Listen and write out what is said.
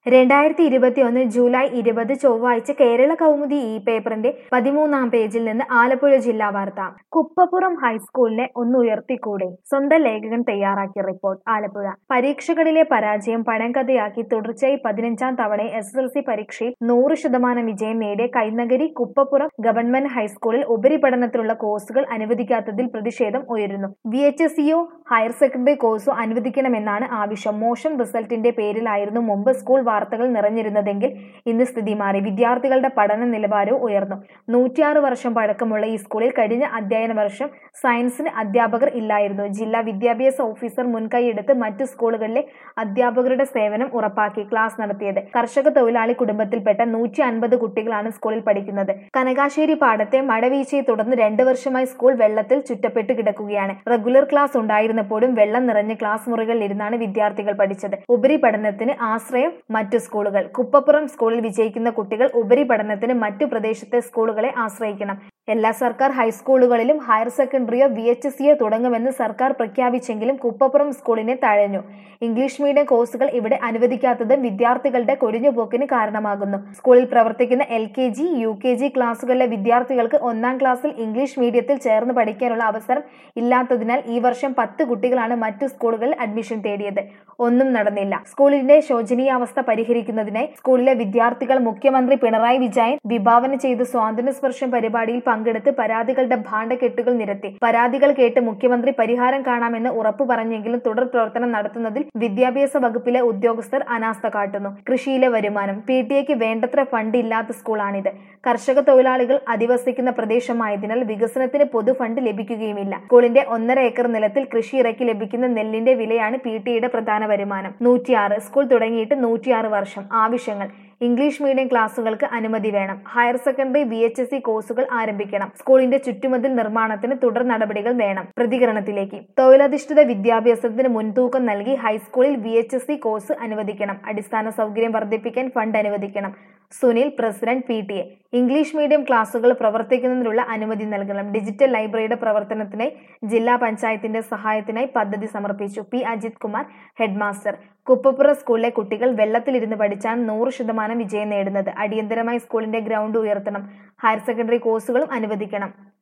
രണ്ടായിരത്തി ഇരുപത്തിയൊന്ന് ജൂലൈ ഇരുപത് ചൊവ്വാഴ്ച കേരള കൗമുദി ഈ പേപ്പറിന്റെ പതിമൂന്നാം പേജിൽ നിന്ന് ആലപ്പുഴ ജില്ലാ വാർത്ത കുപ്പപ്പുറം ഹൈസ്കൂളിനെ ഒന്ന് ഉയർത്തിക്കൂടെ സ്വന്തം ലേഖകൻ തയ്യാറാക്കിയ റിപ്പോർട്ട് ആലപ്പുഴ പരീക്ഷകളിലെ പരാജയം പഴങ്കഥയാക്കി തുടർച്ചയായി പതിനഞ്ചാം തവണ എസ് എസ് എൽ സി പരീക്ഷയിൽ നൂറ് ശതമാനം വിജയം നേടിയ കൈനഗരി കുപ്പപ്പുറം ഗവൺമെന്റ് ഹൈസ്കൂളിൽ ഉപരിപഠനത്തിനുള്ള കോഴ്സുകൾ അനുവദിക്കാത്തതിൽ പ്രതിഷേധം ഉയരുന്നു വി എച്ച് എസ് സിയോ ഹയർ സെക്കൻഡറി കോഴ്സോ അനുവദിക്കണമെന്നാണ് ആവശ്യം മോശം റിസൾട്ടിന്റെ പേരിലായിരുന്നു മുമ്പ് സ്കൂൾ വാർത്തകൾ നിറഞ്ഞിരുന്നതെങ്കിൽ ഇന്ന് സ്ഥിതി മാറി വിദ്യാർത്ഥികളുടെ പഠന നിലവാരവും ഉയർന്നു നൂറ്റിയാറ് വർഷം പഴക്കമുള്ള ഈ സ്കൂളിൽ കഴിഞ്ഞ അധ്യയന വർഷം സയൻസിന് അധ്യാപകർ ഇല്ലായിരുന്നു ജില്ലാ വിദ്യാഭ്യാസ ഓഫീസർ മുൻകൈയെടുത്ത് മറ്റു സ്കൂളുകളിലെ അധ്യാപകരുടെ സേവനം ഉറപ്പാക്കി ക്ലാസ് നടത്തിയത് കർഷക തൊഴിലാളി കുടുംബത്തിൽപ്പെട്ട നൂറ്റി അൻപത് കുട്ടികളാണ് സ്കൂളിൽ പഠിക്കുന്നത് കനകാശ്ശേരി പാടത്തെ മഴവീഴ്ചയെ തുടർന്ന് രണ്ടു വർഷമായി സ്കൂൾ വെള്ളത്തിൽ ചുറ്റപ്പെട്ട് കിടക്കുകയാണ് റെഗുലർ ക്ലാസ് ഉണ്ടായിരുന്നപ്പോഴും വെള്ളം നിറഞ്ഞ ക്ലാസ് മുറികളിൽ ഇരുന്നാണ് വിദ്യാർത്ഥികൾ പഠിച്ചത് ഉപരിപഠനത്തിന് ആശ്രയം മറ്റു സ്കൂളുകൾ കുപ്പപ്പുറം സ്കൂളിൽ വിജയിക്കുന്ന കുട്ടികൾ ഉപരിപഠനത്തിന് മറ്റു പ്രദേശത്തെ സ്കൂളുകളെ ആശ്രയിക്കണം എല്ലാ സർക്കാർ ഹൈസ്കൂളുകളിലും ഹയർ സെക്കൻഡറിയോ വി എച്ച് സിയോ തുടങ്ങുമെന്ന് സർക്കാർ പ്രഖ്യാപിച്ചെങ്കിലും കുപ്പപ്പുറം സ്കൂളിനെ തഴഞ്ഞു ഇംഗ്ലീഷ് മീഡിയം കോഴ്സുകൾ ഇവിടെ അനുവദിക്കാത്തതും വിദ്യാർത്ഥികളുടെ കൊഴിഞ്ഞുപോക്കിന് കാരണമാകുന്നു സ്കൂളിൽ പ്രവർത്തിക്കുന്ന L K G U K G ക്ലാസുകളിലെ വിദ്യാർത്ഥികൾക്ക് ഒന്നാം ക്ലാസ്സിൽ ഇംഗ്ലീഷ് മീഡിയത്തിൽ ചേർന്ന് പഠിക്കാനുള്ള അവസരം ഇല്ലാത്തതിനാൽ ഈ വർഷം പത്ത് കുട്ടികളാണ് മറ്റു സ്കൂളുകളിൽ അഡ്മിഷൻ തേടിയത് ഒന്നും നടന്നില്ല സ്കൂളിന്റെ ശോചനീയാവസ്ഥ പരിഹരിക്കുന്നതിനായി സ്കൂളിലെ വിദ്യാർത്ഥികൾ മുഖ്യമന്ത്രി പിണറായി വിജയൻ വിഭാവന ചെയ്ത സ്വാതന്ത്ര്യ സ്പർശം പരിപാടിയിൽ പങ്കെടുത്ത് പരാതികളുടെ ഭാണ്ഡക്കെട്ടുകൾ നിരത്തി പരാതികൾ കേട്ട് മുഖ്യമന്ത്രി പരിഹാരം കാണാമെന്ന് ഉറപ്പു പറഞ്ഞെങ്കിലും തുടർ പ്രവർത്തനം നടത്തുന്നതിൽ വിദ്യാഭ്യാസ വകുപ്പിലെ ഉദ്യോഗസ്ഥർ അനാസ്ഥ കാട്ടുന്നു കൃഷിയിലെ വരുമാനം പി ടി എക്ക് വേണ്ടത്ര ഫണ്ട് ഇല്ലാത്ത സ്കൂളാണിത് കർഷക തൊഴിലാളികൾ അധിവസിക്കുന്ന പ്രദേശമായതിനാൽ വികസനത്തിന് പൊതു ഫണ്ട് ലഭിക്കുകയുമില്ല സ്കൂളിന്റെ ഒന്നര ഏക്കർ നിലത്തിൽ കൃഷി ഇറക്കി ലഭിക്കുന്ന നെല്ലിന്റെ വിലയാണ് പി ടിയുടെ പ്രധാന വരുമാനം നൂറ്റിയാറ് സ്കൂൾ തുടങ്ങിയിട്ട് നൂറ്റിയാറ് വർഷം ആവശ്യങ്ങൾ ഇംഗ്ലീഷ് മീഡിയം ക്ലാസുകൾക്ക് അനുമതി വേണം higher secondary B H S C കോഴ്സുകൾ ആരംഭിക്കണം സ്കൂളിന്റെ ചുറ്റുമതിൽ നിർമ്മാണത്തിന് തുടർ നടപടികൾ വേണം പ്രതികരണത്തിലേക്ക് തൊഴിലധിഷ്ഠിത വിദ്യാഭ്യാസത്തിന് മുൻതൂക്കം നൽകി ഹൈസ്കൂളിൽ V H S C course അനുവദിക്കണം അടിസ്ഥാന സൗകര്യം വർദ്ധിപ്പിക്കാൻ ഫണ്ട് അനുവദിക്കണം Sunil president P T A English medium ക്ലാസുകൾ പ്രവർത്തിക്കുന്നതിനുള്ള അനുമതി നൽകണം ഡിജിറ്റൽ ലൈബ്രറിയുടെ പ്രവർത്തനത്തിനായി ജില്ലാ പഞ്ചായത്തിന്റെ സഹായത്തിനായി പദ്ധതി സമർപ്പിച്ചു പി അജിത് കുമാർ ഹെഡ്മാസ്റ്റർ കുപ്പപ്പുറ സ്കൂളിലെ കുട്ടികൾ വെള്ളത്തിലിരുന്ന് പഠിച്ചാണ് നൂറ് ശതമാനം വിജയം നേടുന്നത് അടിയന്തരമായി സ്കൂളിന്റെ ഗ്രൗണ്ട് ഉയർത്തണം ഹയർ സെക്കൻഡറി കോഴ്സുകളും അനുവദിക്കണം